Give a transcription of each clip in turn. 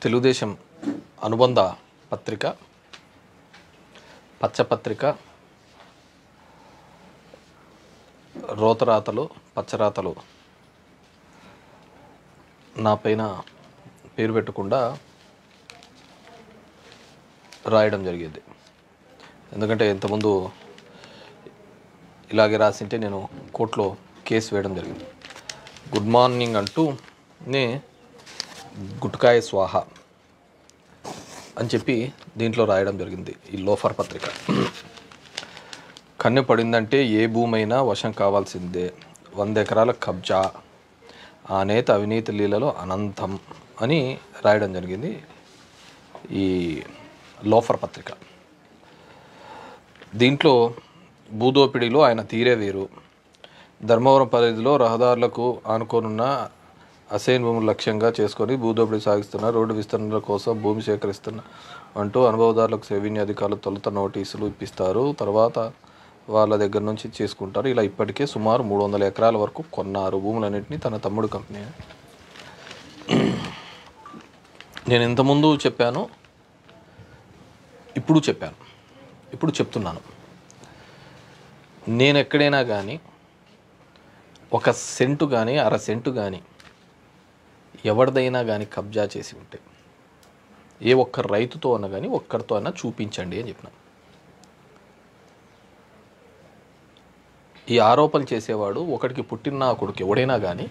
తెలుగుదేశం అనుబంధ పత్రిక పచ్చపత్రిక రోతరాతలు పచ్చరాతలు నా పైన పేరు పెట్టకుండా రాయడం జరిగేది ఎందుకంటే ఇంతకుముందు ఇలాగే రాసింటే నేను కోర్టులో కేసు వేయడం జరిగింది గుడ్ మార్నింగ్ అంటూ నే గుట్కాయ స్వాహ అని చెప్పి దీంట్లో రాయడం జరిగింది ఈ లోఫర్ పత్రిక కన్ను పడిందంటే ఏ భూమైనా వశం కావాల్సిందే వంద ఎకరాల కబ్జా ఆ నేత అవినీతి లీలలో అనంతం అని రాయడం జరిగింది ఈ లోఫర్ పత్రిక దీంట్లో భూదోపిడిలో ఆయన తీరే వేరు ధర్మవరం పరిధిలో రహదారులకు ఆనుకోనున్న అసైన్ భూములు లక్ష్యంగా చేసుకొని భూదోపిడీ సాగిస్తున్న రోడ్డు విస్తరణల కోసం భూమి సేకరిస్తున్న అంటూ అనుభవదారులకు రెవెన్యూ అధికారులు తొలుత నోటీసులు ఇప్పిస్తారు తర్వాత వాళ్ళ దగ్గర నుంచి చేసుకుంటారు ఇలా ఇప్పటికే సుమారు మూడు వందల ఎకరాల వరకు కొన్నారు భూములన్నింటినీ తన తమ్ముడు కంపెనీ నేను ఇంతకుముందు చెప్పాను ఇప్పుడు చెప్పాను ఇప్పుడు చెప్తున్నాను నేను ఎక్కడైనా కానీ ఒక సెంటు కానీ అర సెంటు కానీ ఎవరిదైనా కానీ కబ్జా చేసి ఉంటే ఏ ఒక్క రైతుతో అన్నా కానీ ఒక్కరితో అన్నా చూపించండి అని చెప్పిన ఈ ఆరోపణలు చేసేవాడు ఒకడికి పుట్టిన నా కొడుకు ఎవడైనా కానీ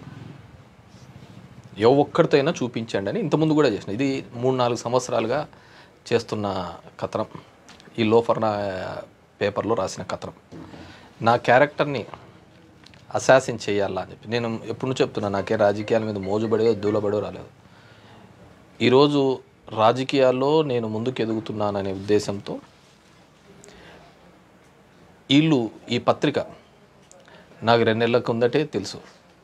ఏ ఒక్కడితో అయినా చూపించండి అని ఇంతకుముందు కూడా చేసిన ఇది మూడు నాలుగు సంవత్సరాలుగా చేస్తున్న కథనం ఈ లోఫర్ నా పేపర్లో రాసిన కథనం నా క్యారెక్టర్ని అసాసిన్ చేయాలా అని చెప్పి నేను ఎప్పుడు నుంచి చెప్తున్నా నాకే రాజకీయాల మీద మోజుబడో దూలబడో రాలేదు ఈరోజు రాజకీయాల్లో నేను ముందుకు ఎదుగుతున్నాననే ఉద్దేశంతో వీళ్ళు ఈ పత్రిక నాకు రెండు నెలల కిందటే తెలుసు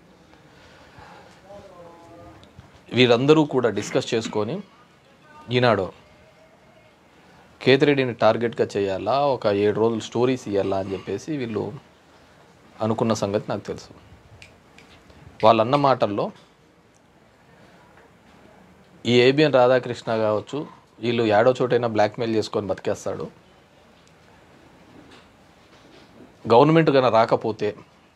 వీరందరూ కూడా డిస్కస్ చేసుకొని ఈనాడు కేతిరెడ్డిని టార్గెట్గా చేయాలా ఒక ఏడు రోజులు స్టోరీస్ ఇవ్వాలా అని చెప్పేసి వీళ్ళు అనుకున్న సంగతి నాకు తెలుసు వాళ్ళన్న మాటల్లో ఈ ఏబిఎన్ రాధాకృష్ణ కావచ్చు వీళ్ళు ఏడో చోటైనా బ్లాక్మెయిల్ చేసుకొని బతికేస్తాడు గవర్నమెంట్ కన్నా రాకపోతే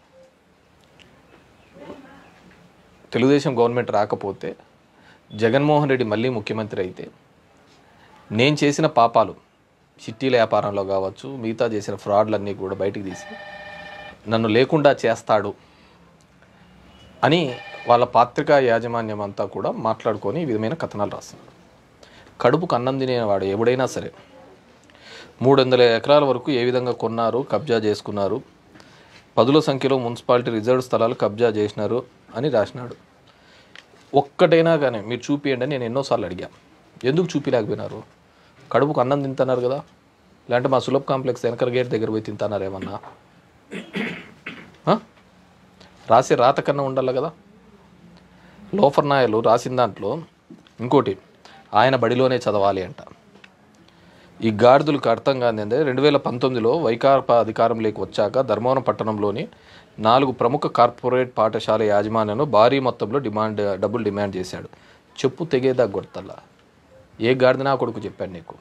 తెలుగుదేశం గవర్నమెంట్ రాకపోతే జగన్మోహన్ రెడ్డి మళ్ళీ ముఖ్యమంత్రి అయితే నేను చేసిన పాపాలు చిట్టీల వ్యాపారంలో కావచ్చు మిగతా చేసిన ఫ్రాడ్లన్నీ కూడా బయటికి తీసి నన్ను లేకుండా చేస్తాడు అని వాళ్ళ పాత్రికా యాజమాన్యం అంతా కూడా మాట్లాడుకొని ఈ విధమైన కథనాలు రాస్తున్నారు కడుపుకు అన్నం తినేవాడు ఎవడైనా సరే మూడు వందల ఎకరాల వరకు ఏ విధంగా కొన్నారు కబ్జా చేసుకున్నారు పదుల సంఖ్యలో మున్సిపాలిటీ రిజర్వ్ స్థలాలు కబ్జా చేసినారు అని రాసినాడు ఒక్కటైనా కానీ మీరు చూపియండి అని నేను ఎన్నోసార్లు అడిగా ఎందుకు చూపిలేకపోయినారు కడుపుకు అన్నం తింటున్నారు కదా లేదంటే మా సులభ్ కాంప్లెక్స్ వెనకర గేట్ దగ్గర పోయి తింటున్నారు ఏమన్నా ఆ? రాసే రాత కన్నా ఉండాలి కదా లోఫర్ నాయలు రాసిన దాంట్లో ఇంకోటి ఆయన బడిలోనే చదవాలి అంట ఈ గాడిదలకు అర్థం కాదు ఏంటంటే రెండు వేల పంతొమ్మిదిలో వైకాపా అధికారంలోకి వచ్చాక ధర్మవరం పట్టణంలోని నాలుగు ప్రముఖ కార్పొరేట్ పాఠశాల యాజమాన్యాన్ని భారీ మొత్తంలో డిమాండ్ డబ్బులు డిమాండ్ చేశాడు చెప్పు తెగేదా కొడతల్లా ఏ గాడిద నా కొడుకు చెప్పాను నీకు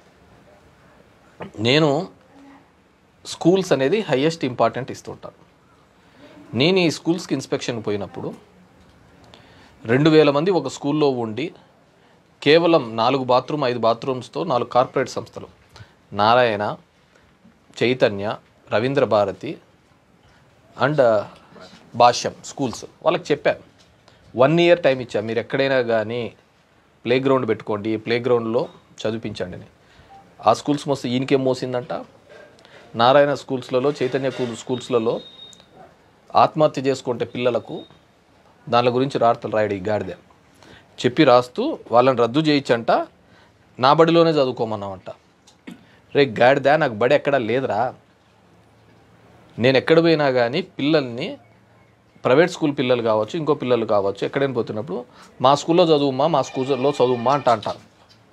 నేను స్కూల్స్ అనేది హయ్యెస్ట్ ఇంపార్టెంట్ ఇస్తుంటాను నేను ఈ స్కూల్స్కి ఇన్స్పెక్షన్ పోయినప్పుడు రెండు వేల మంది ఒక స్కూల్లో ఉండి కేవలం నాలుగు బాత్రూమ్ ఐదు బాత్రూమ్స్తో నాలుగు కార్పొరేట్ సంస్థలు నారాయణ చైతన్య రవీంద్ర భారతి అండ్ భాష్యం స్కూల్స్ వాళ్ళకి చెప్పాను వన్ ఇయర్ టైం ఇచ్చా మీరు ఎక్కడైనా కానీ ప్లే గ్రౌండ్ పెట్టుకోండి ప్లే గ్రౌండ్లో చదివించండి అని ఆ స్కూల్స్ మోస్తే ఈయనకేం మోసిందంట నారాయణ స్కూల్స్లలో చైతన్య కూ- స్కూల్స్లలో ఆత్మహత్య చేసుకుంటే పిల్లలకు దాని గురించి రాతలు రాయడు ఈ గాడిద చెప్పి రాస్తూ వాళ్ళని రద్దు చేయించంట నా బడిలోనే చదువుకోమన్నామంట రే గాడిద నాకు బడి ఎక్కడా లేదురా నేను ఎక్కడ పోయినా కానీ పిల్లల్ని ప్రైవేట్ స్కూల్ పిల్లలు కావచ్చు ఇంకో పిల్లలు కావచ్చు ఎక్కడైనా పోతున్నప్పుడు మా స్కూల్లో చదువుమా మా స్కూల్లో చదువుమా అంట అంటారు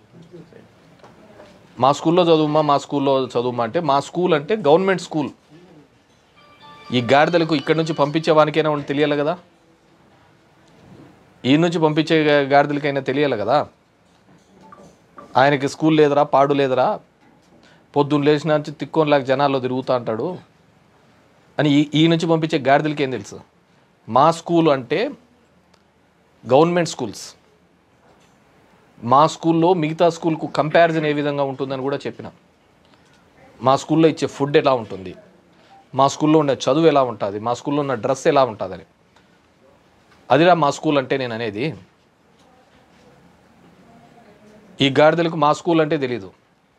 మా స్కూల్లో చదువుమా మా స్కూల్లో చదువుమా అంటే మా స్కూల్ అంటే గవర్నమెంట్ స్కూల్ ఈ గాడిదలకు ఇక్కడి నుంచి పంపించే వానికైనా ఉండి తెలియాలి కదా ఈ నుంచి పంపించే గా- గాడిదలకైనా తెలియాలి కదా ఆయనకి స్కూల్ లేదురా పాడు లేదురా పొద్దున్న లేచిన నుంచి తిక్కోనిలాగా జనాల్లో తిరుగుతూ అంటాడు అని ఈ ఈ నుంచి పంపించే గాడిదలకి ఏం తెలుసు మా స్కూల్ అంటే గవర్నమెంట్ స్కూల్స్ మా స్కూల్లో మిగతా స్కూల్కు కంపారిజన్ ఏ విధంగా ఉంటుందని కూడా చెప్పిన మా స్కూల్లో ఇచ్చే ఫుడ్ ఎలా ఉంటుంది మా స్కూల్లో ఉండే చదువు ఎలా ఉంటుంది మా స్కూల్లో ఉన్న డ్రెస్ ఎలా ఉంటుందని అదిరా మా స్కూల్ అంటే నేను అనేది ఈ గాడిదలకు మా స్కూల్ అంటే తెలీదు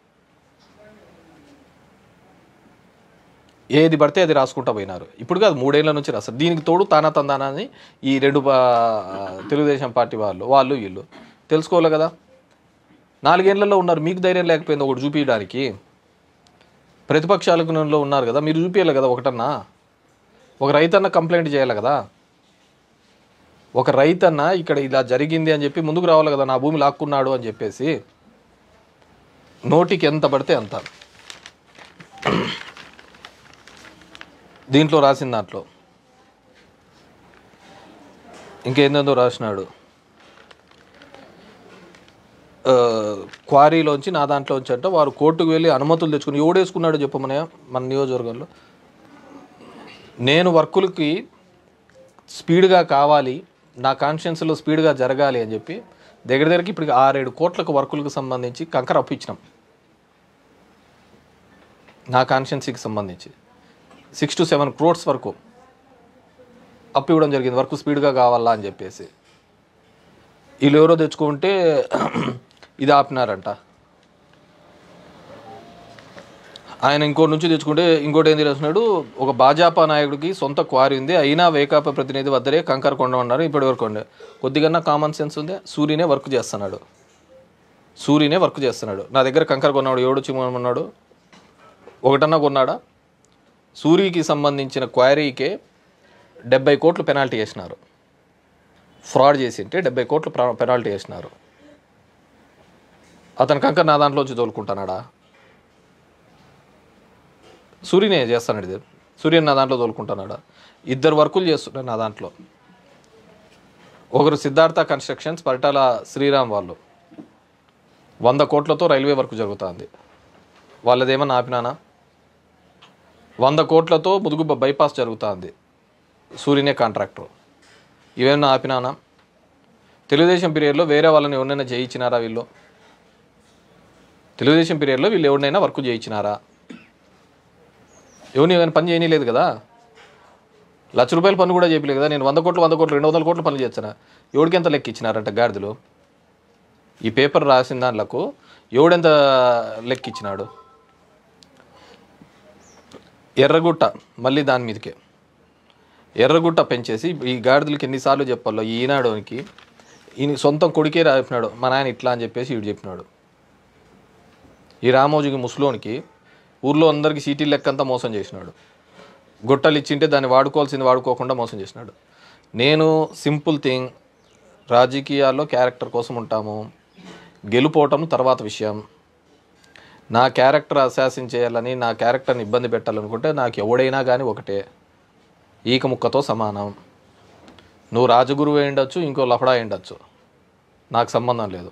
ఏది పడితే అది రాసుకుంటా పోయినారు ఇప్పుడు కాదు మూడేళ్ల నుంచి రాస్తారు దీనికి తోడు తానా తందానాన్ని ఈ రెండు పా- తెలుగుదేశం పార్టీ వాళ్ళు వాళ్ళు వీళ్ళు తెలుసుకోవాలి కదా నాలుగేళ్లలో ఉన్నారు మీకు ధైర్యం లేకపోయింది ఒకటి చూపించడానికి ప్రతిపక్షాలకు ఉన్నారు కదా మీరు చూపించాలి కదా ఒకటన్నా ఒక రైతన్న కంప్లైంట్ చేయాలి కదా ఒక రైతన్న ఇక్కడ ఇలా జరిగింది అని చెప్పి ముందుకు రావాలి కదా నా భూమి లాక్కున్నాడు అని చెప్పేసి నోటికి ఎంత పడితే అంత దీంట్లో రాసిన దాంట్లో ఇంకేందేందో రాసినాడు ఆ, క్వారీలోంచి నా దాంట్లోంచి అంటే వారు కోర్టుకు వెళ్ళి అనుమతులు తెచ్చుకుని ఎవడేసుకున్నాడు చెప్పమనే మన నియోజకవర్గంలో నేను వర్కులకి స్పీడ్గా కావాలి నా కాన్షియన్స్లో స్పీడ్గా జరగాలి అని చెప్పి దగ్గర దగ్గరికి ఇప్పుడు ఆరేడు కోట్లకు వర్కులకు సంబంధించి కంకర అప్పు ఇచ్చినాం నా కాన్షియన్సీకి సంబంధించి సిక్స్ టు సెవెన్ క్రోడ్స్ వరకు అప్పు ఇవ్వడం జరిగింది వర్క్ స్పీడ్గా కావాలా అని చెప్పేసి వీళ్ళు ఎవరో తెచ్చుకుంటే ఇది ఆపినారంట ఆయన ఇంకోటి నుంచి తెచ్చుకుంటే ఇంకోటి ఏం తెలుస్తున్నాడు ఒక భాజపా నాయకుడికి సొంత క్వారీ ఉంది అయినా వేకాపా ప్రతినిధి వద్దరే కంకర కొండ ఉన్నారు ఇప్పటి వరకు ఉండే కొద్దిగా కామన్ సెన్స్ ఉంది సూర్యనే వర్క్ చేస్తున్నాడు సూర్యనే వర్క్ చేస్తున్నాడు నా దగ్గర కంకర కొన్నాడు ఎవడు చిమ్మన్నాడు ఒకటన్నా కొన్నాడా సూర్యకి సంబంధించిన క్వారీకే డెబ్బై కోట్లు పెనాల్టీ వేసినారు ఫ్రాడ్ చేసి ఉంటే డెబ్బై కోట్లు ప్ర- పెనాల్టీ వేసినారు అతని కంకర నా దాంట్లోంచి తోలుకుంటున్నాడా సూర్యనే చేస్తాడు ఇది సూర్యన్ నా దాంట్లో తోలుకుంటున్నాడా ఇద్దరు వర్కులు చేస్తున్నారు నా దాంట్లో ఒకరు సిద్ధార్థ కన్స్ట్రక్షన్స్ పరిటాల శ్రీరామ్ వాళ్ళు వంద కోట్లతో రైల్వే వర్క్ జరుగుతుంది వాళ్ళదేమన్నా ఆపినానా వంద కోట్లతో ముదుగు బైపాస్ జరుగుతుంది సూర్యనే కాంట్రాక్టర్ ఇవేమన్నా ఆపినానా తెలుగుదేశం పీరియడ్లో వేరే వాళ్ళని ఎవరినైనా చేయించినారా వీళ్ళు తెలుగుదేశం పీరియడ్లో వీళ్ళు ఎవరినైనా వర్క్ చేయించినారా ఎవరిని ఏమైనా పని చేయనీలేదు కదా లక్ష రూపాయల పని కూడా చేయలేదు కదా నేను వంద కోట్లు వంద కోట్లు రెండు వందల కోట్ల పనులు చేస్తాను ఎవడికి ఎంత లెక్క ఇచ్చినారంట గాడిదలు ఈ పేపర్ రాసిన దాంట్లకు ఎవడెంత లెక్క ఇచ్చినాడు ఎర్రగుట్ట మళ్ళీ దాని మీదకే ఎర్రగుట్ట పెంచేసి ఈ గాడిదలకి ఎన్నిసార్లు చెప్పాలో ఈనాడుకి ఈయన సొంతం కొడుకే రాపినాడు మా నాయన ఇట్లా అని చెప్పేసి వీడు చెప్పినాడు ఈ రామోజీకి ముసలోనికి ఊర్లో అందరికీ సీటీలు లెక్కంతా మోసం చేసినాడు గుట్టలు ఇచ్చింటే దాన్ని వాడుకోవాల్సింది వాడుకోకుండా మోసం చేసినాడు నేను సింపుల్ థింగ్ రాజకీయాల్లో క్యారెక్టర్ కోసం ఉంటాము గెలుపోవటం తర్వాత విషయం నా క్యారెక్టర్ అశాసిన్ చేయాలని నా క్యారెక్టర్ని ఇబ్బంది పెట్టాలనుకుంటే నాకు ఎవడైనా కానీ ఒకటే ఈక ముక్కతో సమానం నువ్వు రాజగురువు అయి ఉండొచ్చు ఇంకో లఫడా అయి ఉండొచ్చు నాకు సంబంధం లేదు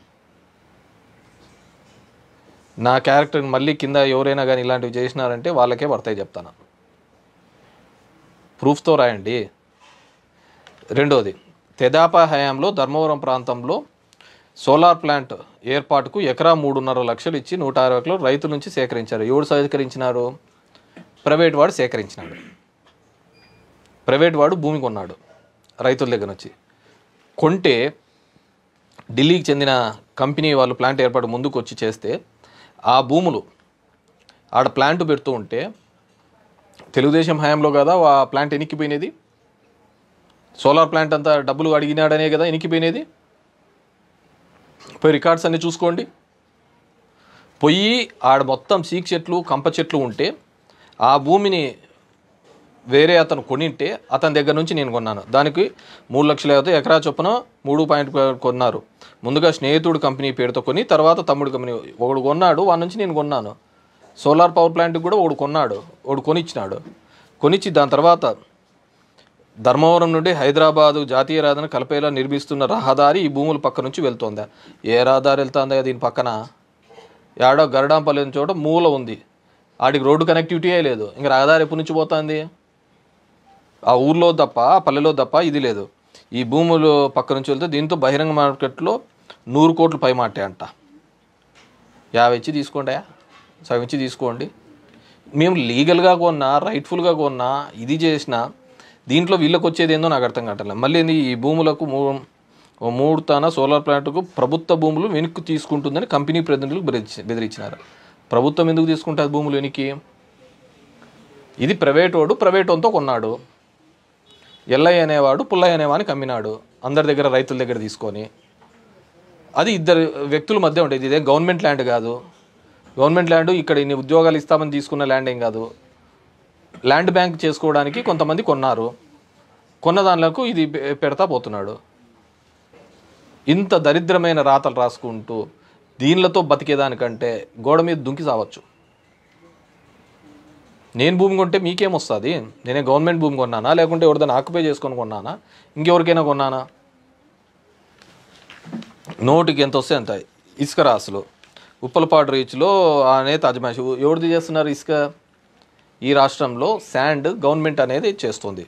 నా క్యారెక్టర్ని మళ్ళీ కింద ఎవరైనా కానీ ఇలాంటివి చేసినారంటే వాళ్ళకే పడతాయి చెప్తాను ప్రూఫ్తో రాయండి రెండోది తెదాపా హయాంలో ధర్మవరం ప్రాంతంలో సోలార్ ప్లాంట్ ఏర్పాటుకు ఎకరా మూడున్నర లక్షలు ఇచ్చి నూట అరవై కిలో రైతుల నుంచి సేకరించారు ఎవడు సేకరించినారు ప్రైవేట్ వాడు సేకరించినాడు ప్రైవేట్ వాడు భూమి కొన్నాడు రైతుల దగ్గర నుంచి కొంటే ఢిల్లీకి చెందిన కంపెనీ వాళ్ళు ప్లాంట్ ఏర్పాటు ముందుకు వచ్చి చేస్తే ఆ భూములు ఆడ ప్లాంట్ పెడుతూ ఉంటే తెలుగుదేశం హయాంలో కదా ఆ ప్లాంట్ ఎనిక్కిపోయినది సోలార్ ప్లాంట్ అంతా డబ్బులు అడిగినాడనే కదా ఎనిక్కిపోయినది పోయి రికార్డ్స్ అన్ని చూసుకోండి పొయ్యి ఆడ మొత్తం సీక్ చెట్లు కంప చెట్లు ఉంటే ఆ భూమిని వేరే అతను కొనింటే అతని దగ్గర నుంచి నేను కొన్నాను దానికి మూడు లక్షల అయితే ఎకరా చొప్పున మూడు పాయింట్ కొన్నారు ముందుగా స్నేహితుడు కంపెనీ పేరుతో కొని తర్వాత తమ్ముడు కంపెనీ ఒకడు కొన్నాడు వాడి నుంచి నేను కొన్నాను సోలార్ పవర్ ప్లాంట్కి కూడా ఒకడు కొన్నాడు ఒకడు కొనిచ్చినాడు కొనిచ్చి దాని తర్వాత ధర్మవరం నుండి హైదరాబాదు జాతీయ రహదారిని కలిపేలా నిర్మిస్తున్న రహదారి ఈ భూముల పక్క నుంచి వెళ్తోందా ఏ రహదారి వెళ్తుందా దీని పక్కన ఏడో గరడాంపల్లి అనే చోట మూల ఉంది ఆడికి రోడ్డు కనెక్టివిటీయే లేదు ఇంకా రహదారి ఎప్పటి నుంచి పోతుంది ఆ ఊర్లో తప్ప ఆ పల్లెలో తప్ప ఇది లేదు ఈ భూములు పక్క నుంచి వెళ్తే దీంతో బహిరంగ మార్కెట్లో నూరు కోట్లు పై మాటే అంట యాభై ఇచ్చి తీసుకోండి సగం ఇచ్చి తీసుకోండి మేము లీగల్గా కొన్నా రైట్ఫుల్గా కొన్నా ఇది చేసినా దీంట్లో వీళ్ళకి వచ్చేది ఏందో నాకు అర్థం కావట్లేదు మళ్ళీ ఏంది ఈ భూములకు మూ ఓ మూడు తాన సోలార్ ప్లాంట్కు ప్రభుత్వ భూములు వెనక్కి తీసుకుంటుందని కంపెనీ ప్రతినిధులకు బెదిరించి బెదిరించినారు ప్రభుత్వం ఎందుకు తీసుకుంటుంది భూములు వెనక్కి ఇది ప్రైవేట్ వాడు ప్రైవేట్ వంతో కొన్నాడు ఎల్లయ్య అనేవాడు పుల్లయ్య అనేవాడిని కమ్మినాడు అందరి దగ్గర రైతుల దగ్గర తీసుకొని అది ఇద్దరు వ్యక్తుల మధ్య ఉండేది ఇదే గవర్నమెంట్ ల్యాండ్ కాదు గవర్నమెంట్ ల్యాండ్ ఇక్కడ ఇన్ని ఉద్యోగాలు ఇస్తామని తీసుకున్న ల్యాండ్ ఏం కాదు ల్యాండ్ బ్యాంక్ చేసుకోవడానికి కొంతమంది కొన్నారు కొన్న దానిలకు ఇది పె- పెడతా పోతున్నాడు ఇంత దరిద్రమైన రాతలు రాసుకుంటూ దీనిలతో బతికేదానికంటే గోడ మీద దుంకి సావచ్చు నేను భూమి కొంటే మీకేం వస్తుంది నేనే గవర్నమెంట్ భూమి కొన్నానా లేకుంటే ఎవరిదైనా ఆక్యుపై చేసుకొని కొన్నానా ఇంకెవరికైనా కొన్నానా నోటికి ఎంత వస్తే అంత ఇసుక రాసులు ఉప్పలపాడు రీచ్లో అనే తాజ్మహల్ ఎవరిది చేస్తున్నారు ఇసుక ఈ రాష్ట్రంలో శాండ్ గవర్నమెంట్ అనేది చేస్తుంది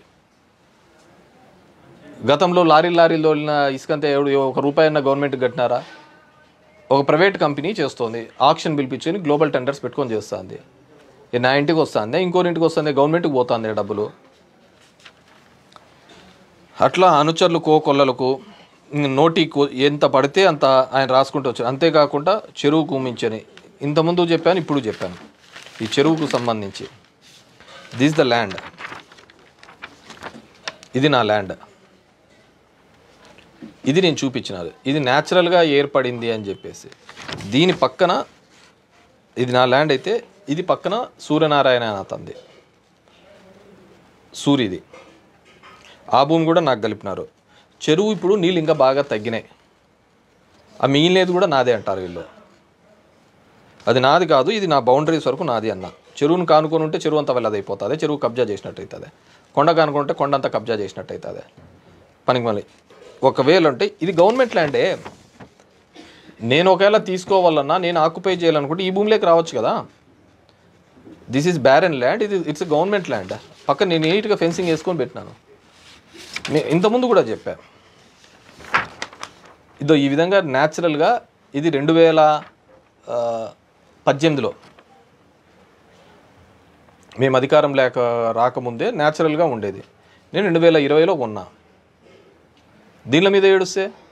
గతంలో లారీ లారీలు తోలిన ఇసుక అంతా ఎవడు ఒక రూపాయి అన్న గవర్నమెంట్ కట్టినారా ఒక ప్రైవేట్ కంపెనీ చేస్తుంది ఆక్షన్ పిలిపించుకొని గ్లోబల్ టెండర్స్ పెట్టుకొని చేస్తుంది ఇది నా ఇంటికి వస్తుంది ఇంకోరింటికి వస్తుంది గవర్నమెంట్కి పోతుంది డబ్బులు అట్లా అనుచరులు కోకొల్లలకు నోటి కో- ఎంత పడితే అంత ఆయన రాసుకుంటూ వచ్చారు అంతేకాకుండా చెరువు కూమించని ఇంతకుముందు చెప్పాను ఇప్పుడు చెప్పాను ఈ చెరువుకు సంబంధించి దిస్ ద ల్యాండ్ ఇది నా ల్యాండ్ ఇది నేను చూపించినాను ఇది న్యాచురల్గా ఏర్పడింది అని చెప్పేసి దీని పక్కన ఇది నా ల్యాండ్ అయితే ఇది పక్కన సూర్యనారాయణ అని అతంది సూర్యది ఆ భూమి కూడా నాకు కలిపినారు చెరువు ఇప్పుడు నీళ్ళు ఇంకా బాగా తగ్గినాయి ఆ మిగిలినది కూడా నాదే అంటారు వీళ్ళు అది నాది కాదు ఇది నా బౌండరీస్ వరకు నాది అన్న చెరువును కానుకొని ఉంటే చెరువు అంతా వెళ్ళది అయిపోతుంది చెరువు కబ్జా చేసినట్టు అవుతుంది కొండ కానుకుంటే కొండ అంతా కబ్జా చేసినట్టు అవుతుంది పనికి మళ్ళీ ఒకవేళ అంటే ఇది గవర్నమెంట్ ల్యాండే నేను ఒకవేళ తీసుకోవాలన్నా నేను ఆక్యుపై చేయాలనుకుంటే ఈ భూమిలోకి రావచ్చు కదా దిస్ ఈజ్ బ్యారన్ ల్యాండ్ ఇది ఇట్స్ గవర్నమెంట్ ల్యాండ్ పక్కన నేను నీట్గా ఫెన్సింగ్ వేసుకొని పెట్టినాను నే- ఇంతకుముందు కూడా చెప్పా ఇదో ఈ విధంగా న్యాచురల్గా ఇది రెండు వేల ఆ, పద్దెనిమిదిలో మేము అధికారం లేక రాకముందే న్యాచురల్గా ఉండేది నేను రెండు వేల ఇరవైలో కొన్నా దీనిల మీద ఏడుస్తే